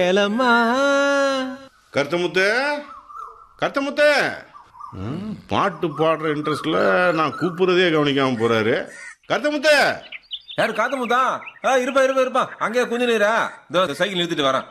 ஏலம்மா கருத்தமுத்து கருத்தமுத்து ம், பாட்டு பாடுற இன்ட்ரெஸ்ட்ல நான் கூப்பிடுறதே கவனிக்காம போறாரு கருத்தமுத்து யாரு காத்தமுத்தா ஆ இருப்பா இருப்பா இருப்பா அங்கே கொஞ்ச நேரா இதோ இந்த சைக்கிள் நிறுத்திட்டு வரேன்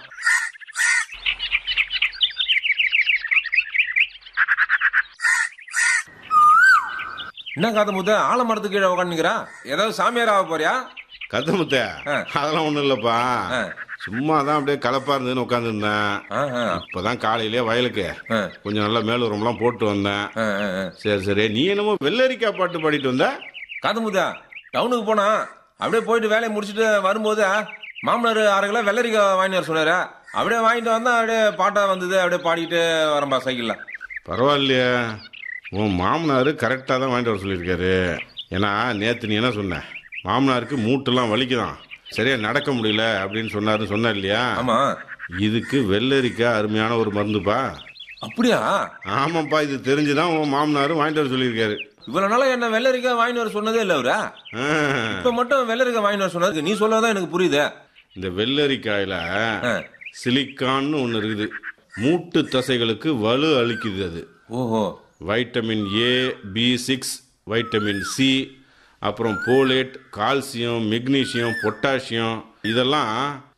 என்ன காத்தமுத்த ஆலமரத்துக்கு கீழே உட்காந்துக்கிறா ஏதாவது சாமியார் ஆக போறியா கருத்தமுத்த ஆ. அதெல்லாம் ஒண்ணும் இல்லப்பா ஆ. சும்மா தான் அப்படியே கலப்பா இருந்ததுன்னு உட்காந்துருந்தேன் ஆ, ஆ, இப்பதான் காலையிலே வயலுக்கு ஆ, கொஞ்சம் நல்லா மேலுரம்லாம் போட்டு வந்தேன் ஆ, ஆ, ஆ. சரி சரி நீ என்னமோ வெள்ளரிக்கா பாட்டு பாடிட்டு வந்த காத்தமுத்தா டவுனுக்கு போனா அப்படியே போயிட்டு வேலையை முடிச்சுட்டு வரும்போது மாமனார் அரை கிலோ வெள்ளரிக்காய் வாங்கிட்டு வர சொன்னாரு அப்படியே வாங்கிட்டு வந்தா அப்படியே பாட்டா வந்தது அப்படியே பாடிட்டு வரம்பா சைக்கிள்ல பரவாயில்லையே உன் மாமனார் கரெக்டாக தான் வாங்கிட்டு வர சொல்லியிருக்காரு ஏன்னா நேற்று நீ என்ன சொன்ன மாமனாருக்கு மூட்டெல்லாம் வலிக்குதான் சரியா நடக்க முடியல அப்படின்னு சொன்னாருன்னு சொன்ன இல்லையா ஆமா இதுக்கு வெள்ளரிக்காய் அருமையான ஒரு மருந்துப்பா அப்படியா ஆமாப்பா இது தெரிஞ்சுதான் உன் மாமனாரும் வாங்கிட்டு வர சொல்லியிருக்காரு இவ்வளவு நாளா என்ன வெள்ளரிக்காய் வாங்கிட்டு வர சொன்னதே இல்ல அவரா ஆ, இப்ப மட்டும் வெள்ளரிக்காய் வாங்கிட்டு வர சொன்னது நீ சொல்லதான் எனக்கு புரியுது இந்த வெள்ளரிக்காயில ஆ. சிலிக்கான்னு ஒன்று இருக்குது மூட்டு தசைகளுக்கு வலு அளிக்குது அது ஓஹோ vitamin A B six vitamin C அப்புறம் போலேட் கால்சியம் மெக்னீசியம் பொட்டாசியம் இதெல்லாம்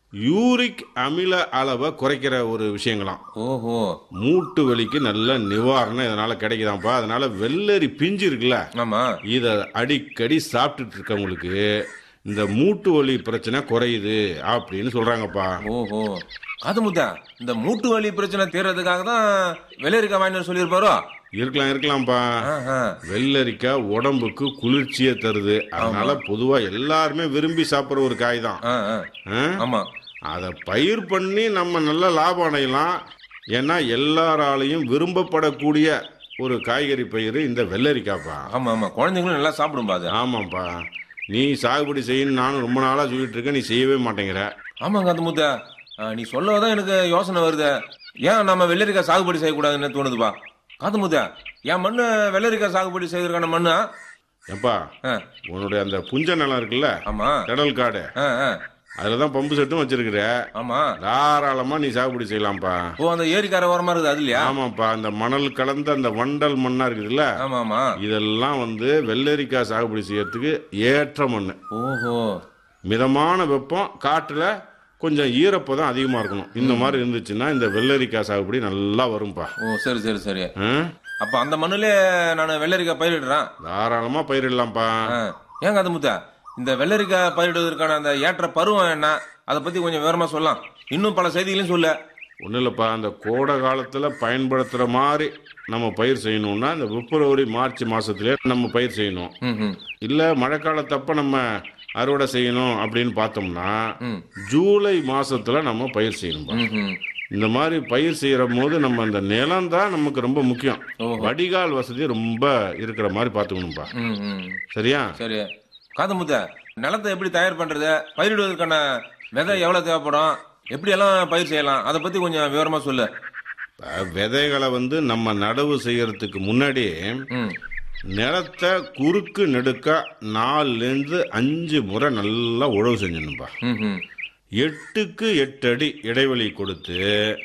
யூரிக் அமில அளவை குறைக்கிற ஒரு விஷயங்களாம் ஓஹோ மூட்டு வலிக்கு நல்ல நிவாரணம் இதனால கிடைக்குதாம்ப்பா அதனால வெள்ளரி பிஞ்சு இருக்குல்ல ஆமா இதை அடிக்கடி சாப்பிட்டுட்டு இருக்கவங்களுக்கு இந்த மூட்டு வலி பிரச்சனை குறையுது அப்படின்னு சொல்றாங்கப்பா ஓஹோ காதமுத்தா இந்த மூட்டு வலி பிரச்சனை தீர்றதுக்காக தான் வெள்ளரிக்காய் வாங்கிட்டு வர சொல்லியிருப்பாரோ இருக்கலாம் இருக்கலாம்ப்பா ஆஹா. வெள்ளரிக்காய் உடம்புக்கு குளிர்ச்சியை தருது அதனால பொதுவா எல்லாருமே விரும்பி சாப்பிட்ற ஒரு காய் தான் ஆ, ஆ. ஆமா அதை பயிர் பண்ணி நம்ம நல்ல லாபம் அடையலாம் ஏன்னா எல்லாராலையும் விரும்பப்படக்கூடிய ஒரு காய்கறி பயிர் இந்த வெள்ளரிக்காய்ப்பா ஆமா ஆமா குழந்தைங்களும் நல்லா சாப்பிடும்பா அது ஆமாப்பா நீ சாகுபடி செய்யணும் நானும் ரொம்ப நாளா சொல்லிட்டு இருக்கேன் நீ செய்யவே மாட்டேங்கிற ஆமாங்க காந்தமுத்தா நீ சொல்லதான் எனக்கு யோசனை வருது ஏன் நம்ம வெள்ளரிக்காய் சாகுபடி செய்யக்கூடாதுன்னு தோணுதுப்பா காந்தமுத்தா என் மண்ணு வெள்ளரிக்காய் சாகுபடி செய்யறதுக்கான மண்ணா எப்பா ஆ, உன்னுடைய அந்த புஞ்ச நிலம் இருக்குல்ல ஆமா கடல் காடு ஆ, ஆ. அதுல தான் பம்பு செட்டும் வச்சிருக்கிற ஆமா தாராளமா நீ சாகுபடி செய்யலாம்ப்பா ஓ அந்த ஏரிக்கார ஓரமா இருக்குது அது இல்லையா ஆமாப்பா அந்த மணல் கலந்த அந்த வண்டல் மண்ணா இருக்குதுல்ல ஆமா ஆமா இதெல்லாம் வந்து வெள்ளரிக்காய் சாகுபடி செய்யறதுக்கு ஏற்ற மண் ஓஹோ மிதமான வெப்பம் காட்டுல கொஞ்சம் ஈரப்பதம் அதிகமா இருக்கணும் இந்த மாதிரி இருந்துச்சுன்னா இந்த வெள்ளரிக்காய் சாகுபடி நல்லா வரும்பா ஓ சரி சரி சரி ஆ? அப்ப அந்த மண்ணுல நான் வெள்ளரிக்காய் பயிரிடுறேன் தாராளமா பயிரிடலாம்ப்பா ஆ. ஏன் காந்தமுத்தா இந்த வெள்ளரிக்காய் பயிரிடுவதற்கான அந்த ஏற்ற பருவம் என்ன அதை பத்தி கொஞ்சம் விவரமா சொல்லலாம் இன்னும் பல செய்திகளையும் சொல்ல ஒன்றும் இல்லைப்பா அந்த கோடை காலத்தில் பயன்படுத்துகிற மாதிரி நம்ம பயிர் செய்யணும்னா இந்த பிப்ரவரி மார்ச் மாசத்திலே நம்ம பயிர் செய்யணும் ம் ம் இல்லை மழைக்காலத்தப்ப நம்ம அறுவடை செய்யணும் அப்படின்னு பார்த்தோம்னா ம். ஜூலை மாசத்துல நம்ம பயிர் செய்யணும்பா ம் ம் இந்த மாதிரி பயிர் செய்யற போது நம்ம அந்த நிலம் தான் நமக்கு ரொம்ப முக்கியம் ஓஹோ. வடிகால் வசதி ரொம்ப இருக்கிற மாதிரி பார்த்துக்கணும்பா ம் ம் சரியா சரி காதமுத்த நிலத்தை எப்படி தயார் பண்றது பயிரிடுவதற்கான விதை எவ்வளவு தேவைப்படும் எப்படி எல்லாம் பயிர் செய்யலாம் அதை பத்தி கொஞ்சம் விவரமா சொல்லு இப்ப விதைகளை வந்து நம்ம நடவு செய்யறதுக்கு முன்னாடி ம் நிலத்தை குறுக்கு நெடுக்கா நாலுலேருந்து அஞ்சு முறை நல்லா உழவு செஞ்சணும்பா ம் ம் எட்டுக்கு எட்டு அடி இடைவெளி கொடுத்து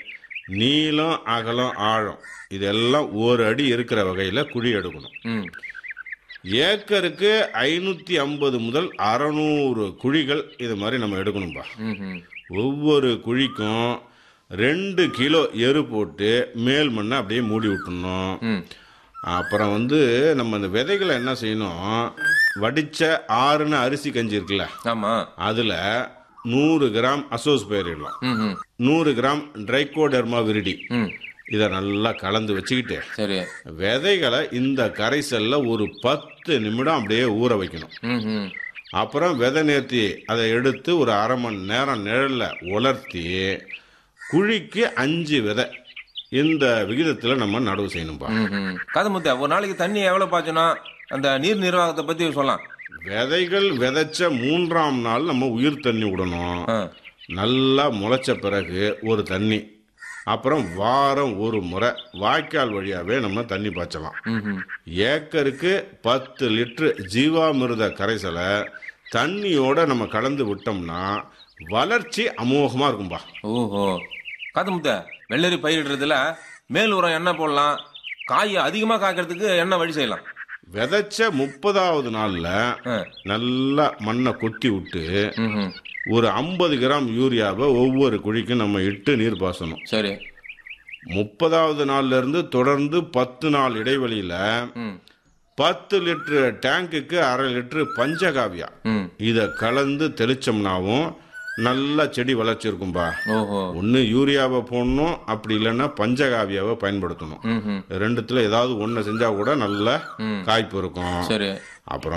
நீளம் அகலம் ஆழம் இதெல்லாம் ஒரு அடி இருக்கிற வகையில் குழி எடுக்கணும் ம் ஏக்கருக்கு ஐநூற்றி ஐம்பது முதல் அறநூறு குழிகள் இது மாதிரி நம்ம எடுக்கணும்பா ம் ம் ஒவ்வொரு குழிக்கும் ரெண்டு கிலோ எரு போட்டு மேல் மண்ணை அப்படியே மூடி விட்டுணும் ம் அப்புறம் வந்து நம்ம இந்த விதைகளை என்ன செய்யணும் வடிச்ச ஆறுன அரிசி கஞ்சி இருக்குல்ல ஆமா அதில் நூறு கிராம் அசோஸ் பயிரிடலாம் ம் ம் நூறு கிராம் ட்ரைகோடெர்மா விரிடி ம் இதை நல்லா கலந்து வச்சுக்கிட்டு சரி விதைகளை இந்த கரைசல்ல ஒரு பத்து நிமிடம் அப்படியே ஊற வைக்கணும் ம் ம் அப்புறம் விதை நேர்த்தி அதை எடுத்து ஒரு அரை மணி நேரம் நிழல்ல உலர்த்தி குழிக்கு அஞ்சு விதை இந்த விகிதத்தில் நம்ம நடவு செய்யணும்பா ம் ம் காதமுத்த ஒரு நாளைக்கு தண்ணி எவ்வளவு பாய்ச்சணும் அந்த நீர் நிர்வாகத்தை பத்தி சொல்லலாம் விதைகள் விதைச்ச மூன்றாம் நாள் நம்ம உயிர் தண்ணி விடணும் ஆ நல்லா முளைச்ச பிறகு ஒரு தண்ணி அப்புறம் வாரம் ஒரு முறை வாய்க்கால் வழியாவே நம்ம தண்ணி பாய்ச்சலாம் ம் ம் ஏக்கருக்கு பத்து லிட்டர் ஜீவாமிர்த கரைசலை தண்ணியோட நம்ம கலந்து விட்டோம்னா வளர்ச்சி அமோகமாக இருக்கும்பா ஓஹோ காத்து முத்த வெள்ளரி பயிரிடுறதுல மேல் உரம் என்ன போடலாம் காய் அதிகமாக காய்க்கிறதுக்கு என்ன வழி செய்யலாம் விதைச்ச முப்பதாவது நாளில் ஆ. நல்லா மண்ணை கொத்தி விட்டு ம்ஹும். ஒரு ஐம்பது கிராம் யூரியாவை ஒவ்வொரு குழிக்கும் நம்ம இட்டு நீர் பாசணும் சரி முப்பதாவது நாள்ல இருந்து தொடர்ந்து பத்து நாள் இடைவெளியில ம் பத்து லிட்டரு டேங்குக்கு அரை லிட்டரு பஞ்சகாவியா ம் இதை கலந்து தெளிச்சோம்னாவும் நல்லா செடி வளர்ச்சி இருக்கும்பா ஓஹோ ஒன்று யூரியாவை போடணும் அப்படி இல்லைன்னா பஞ்சகாவியாவை பயன்படுத்தணும் ம்ஹும். ரெண்டுத்துல ஏதாவது ஒன்று செஞ்சா கூட நல்ல ம். காய்ப்பு இருக்கும் சரி அப்புறம்